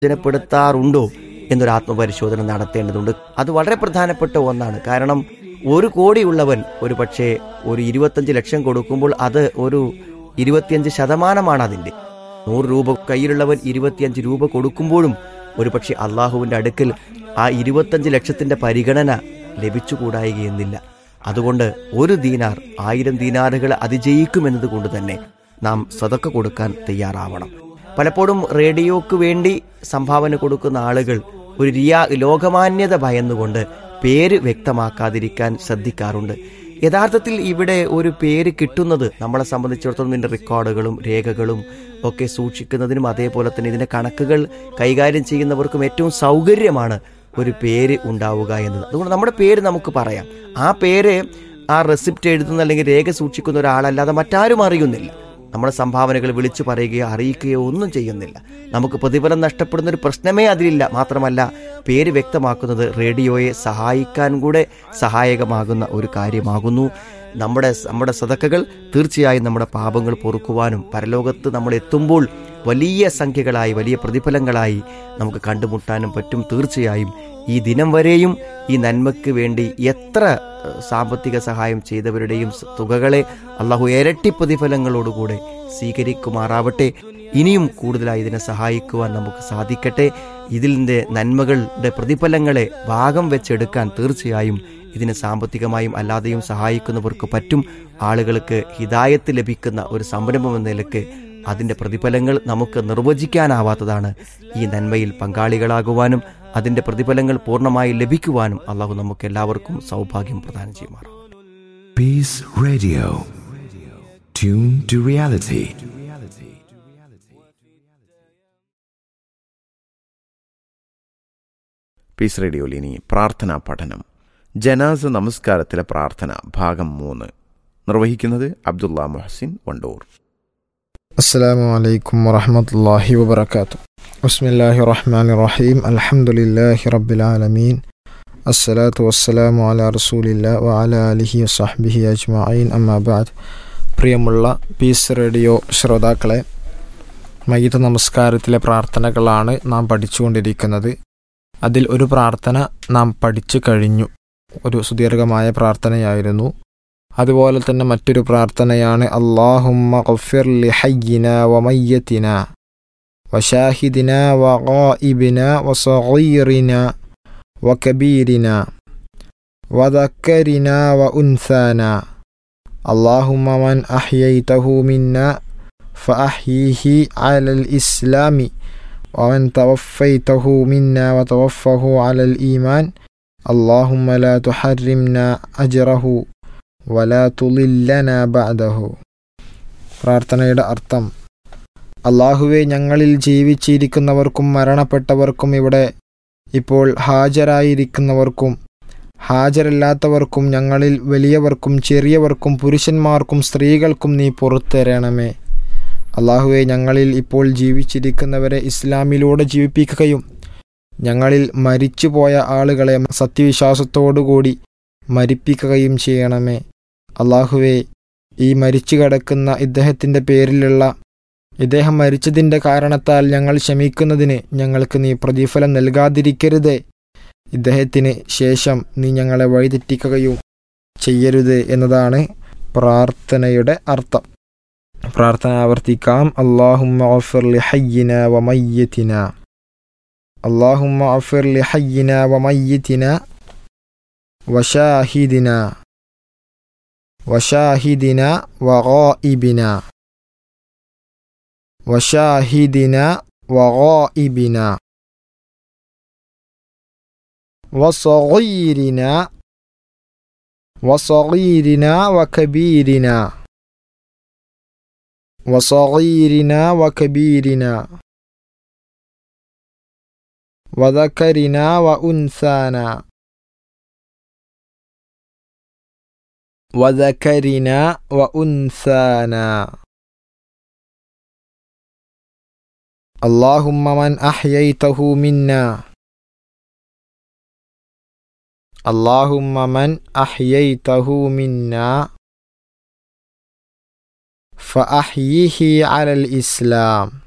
പ്രയോജനപ്പെടുത്താറുണ്ടോ എന്നൊരു ആത്മപരിശോധന നടത്തേണ്ടതുണ്ട് അത് വളരെ പ്രധാനപ്പെട്ട ഒന്നാണ് കാരണം ഒരു കോടിയുള്ളവൻ ഒരു പക്ഷേ ഒരു ഇരുപത്തഞ്ച് ലക്ഷം കൊടുക്കുമ്പോൾ അത് ഒരു ഇരുപത്തിയഞ്ച് ശതമാനമാണ് അതിൻ്റെ നൂറ് രൂപ കയ്യിലുള്ളവൻ ഇരുപത്തിയഞ്ച് രൂപ കൊടുക്കുമ്പോഴും ഒരുപക്ഷെ അള്ളാഹുവിൻ്റെ അടുക്കൽ ആ ഇരുപത്തഞ്ച് ലക്ഷത്തിൻ്റെ പരിഗണന ലഭിച്ചുകൂടായികയെന്നില്ല അതുകൊണ്ട് ഒരു ദീനാർ ആയിരം ദീനാറുകൾ അതിജയിക്കുമെന്നത് കൊണ്ട് തന്നെ നാം സതക്ക കൊടുക്കാൻ തയ്യാറാവണം പലപ്പോഴും റേഡിയോക്ക് വേണ്ടി സംഭാവന കൊടുക്കുന്ന ആളുകൾ ഒരു റിയാ ലോകമാന്യത ഭയന്നുകൊണ്ട് പേര് വ്യക്തമാക്കാതിരിക്കാൻ ശ്രദ്ധിക്കാറുണ്ട് യഥാർത്ഥത്തിൽ ഇവിടെ ഒരു പേര് കിട്ടുന്നത് നമ്മളെ സംബന്ധിച്ചിടത്തോളം ഇതിൻ്റെ റെക്കോർഡുകളും രേഖകളും ഒക്കെ സൂക്ഷിക്കുന്നതിനും അതേപോലെ തന്നെ ഇതിൻ്റെ കണക്കുകൾ കൈകാര്യം ചെയ്യുന്നവർക്കും ഏറ്റവും സൗകര്യമാണ് ഒരു പേര് ഉണ്ടാവുക എന്നത് അതുകൊണ്ട് നമ്മുടെ പേര് നമുക്ക് പറയാം ആ പേര് ആ റെസിപ്റ്റ് എഴുതുന്ന അല്ലെങ്കിൽ രേഖ സൂക്ഷിക്കുന്ന ഒരാളല്ലാതെ മറ്റാരും അറിയുന്നില്ല നമ്മുടെ സംഭാവനകൾ വിളിച്ചു പറയുകയോ അറിയിക്കുകയോ ഒന്നും ചെയ്യുന്നില്ല നമുക്ക് പ്രതിഫലം നഷ്ടപ്പെടുന്ന ഒരു പ്രശ്നമേ അതിലില്ല മാത്രമല്ല പേര് വ്യക്തമാക്കുന്നത് റേഡിയോയെ സഹായിക്കാൻ കൂടെ സഹായകമാകുന്ന ഒരു കാര്യമാകുന്നു നമ്മുടെ നമ്മുടെ സതക്കകൾ തീർച്ചയായും നമ്മുടെ പാപങ്ങൾ പൊറുക്കുവാനും പരലോകത്ത് നമ്മൾ എത്തുമ്പോൾ വലിയ സംഖ്യകളായി വലിയ പ്രതിഫലങ്ങളായി നമുക്ക് കണ്ടുമുട്ടാനും പറ്റും തീർച്ചയായും ഈ ദിനം വരെയും ഈ നന്മയ്ക്ക് വേണ്ടി എത്ര സാമ്പത്തിക സഹായം ചെയ്തവരുടെയും തുകകളെ അള്ളാഹു ഇരട്ടി പ്രതിഫലങ്ങളോടുകൂടെ സ്വീകരിക്കുമാറാവട്ടെ ഇനിയും കൂടുതലായി ഇതിനെ സഹായിക്കുവാൻ നമുക്ക് സാധിക്കട്ടെ ഇതിൻ്റെ നന്മകളുടെ പ്രതിഫലങ്ങളെ ഭാഗം വെച്ചെടുക്കാൻ തീർച്ചയായും ഇതിന് സാമ്പത്തികമായും അല്ലാതെയും സഹായിക്കുന്നവർക്ക് പറ്റും ആളുകൾക്ക് ഹിതായത്ത് ലഭിക്കുന്ന ഒരു സംരംഭം എന്ന നിലക്ക് അതിൻ്റെ പ്രതിഫലങ്ങൾ നമുക്ക് നിർവചിക്കാനാവാത്തതാണ് ഈ നന്മയിൽ പങ്കാളികളാകുവാനും അതിൻ്റെ പ്രതിഫലങ്ങൾ പൂർണ്ണമായി ലഭിക്കുവാനും അള്ളാഹു നമുക്ക് എല്ലാവർക്കും സൗഭാഗ്യം പ്രദാനം ചെയ്യുമാറാം Peace Radio. Tune to reality. Peace റേഡിയോയിൽ ഇനി പ്രാർത്ഥനാ പഠനം ജനാസ നമസ്കാരത്തിലെ പ്രാർത്ഥന ഭാഗം മൂന്ന് നിർവഹിക്കുന്നത് അബ്ദുള്ള മുഹസിൻ വണ്ടൂർ السلام عليكم ورحمة الله وبركاته بسم الله الرحمن الرحيم الحمد لله رب العالمين الصلاة والسلام على رسول الله وعلى آله وصحبه أجمعين أما بعد പ്രിയമുള്ള പീസ് റേഡിയോ ശ്രോതാക്കളെ മയ്യത്ത് നമസ്കാരത്തിലെ പ്രാർത്ഥനകളാണ് നാം പഠിച്ചുകൊണ്ടിരിക്കുന്നത് അതിൽ ഒരു പ്രാർത്ഥന നാം പഠിച്ചു കഴിഞ്ഞു ഒരു സുദീർഘമായ പ്രാർത്ഥനയായിരുന്നു അതുപോലെ തന്നെ മറ്റൊരു പ്രാർത്ഥനയാണ് അള്ളാഹുമ്മ ഖഫിർ ലിഹയ്യിന വമയ്യത്തിന വശാഹിദിന വഗായിബിന വസഗീറിന വകബീരിന വദക്കരിന വഉൻസാന اللهم من أحييته منا فأحيه على الإسلام ومن توفيته منا وتوفه على الإيمان اللهم لا تحرمنا أجره വലാ തുലില്ലന ബാദഹു പ്രാർത്ഥനയുടെ അർത്ഥം അള്ളാഹുവെ ഞങ്ങളിൽ ജീവിച്ചിരിക്കുന്നവർക്കും മരണപ്പെട്ടവർക്കും ഇവിടെ ഇപ്പോൾ ഹാജരായിരിക്കുന്നവർക്കും ഹാജരല്ലാത്തവർക്കും ഞങ്ങളിൽ വലിയവർക്കും ചെറിയവർക്കും പുരുഷന്മാർക്കും സ്ത്രീകൾക്കും നീ പുറത്തരണമേ അള്ളാഹുവെ ഞങ്ങളിൽ ഇപ്പോൾ ജീവിച്ചിരിക്കുന്നവരെ ഇസ്ലാമിലൂടെ ജീവിപ്പിക്കുകയും ഞങ്ങളിൽ മരിച്ചുപോയ ആളുകളെ സത്യവിശ്വാസത്തോടുകൂടി മരിപ്പിക്കുകയും ചെയ്യണമേ അള്ളാഹുവെ ഈ മരിച്ചു കിടക്കുന്ന ഇദ്ദേഹത്തിൻ്റെ പേരിലുള്ള ഇദ്ദേഹം മരിച്ചതിൻ്റെ കാരണത്താൽ ഞങ്ങൾ ക്ഷമിക്കുന്നതിന് ഞങ്ങൾക്ക് നീ പ്രതിഫലം നൽകാതിരിക്കരുതേ ഇദ്ദേഹത്തിന് ശേഷം നീ ഞങ്ങളെ വഴിതെറ്റിക്കുകയും ചെയ്യരുത് എന്നതാണ് പ്രാർത്ഥനയുടെ അർത്ഥം പ്രാർത്ഥന ആവർത്തിക്കാം അള്ളാഹുമ്മ ഓഫർ ലിഹയ്യിന വമയ്യത്തിന അള്ളാഹുമ്മ ഓഫർ ലിഹയ്യിന വമയ്യത്തിന وشاهدنا وشاهدنا وغائبنا وشاهدنا وغائبنا وصغيرنا وصغيرنا وكبيرنا وصغيرنا وكبيرنا وذكرنا وأنثانا وذكرنا وأنثانا اللهم من أحييته منا اللهم من أحييته منا فأحيه على الإسلام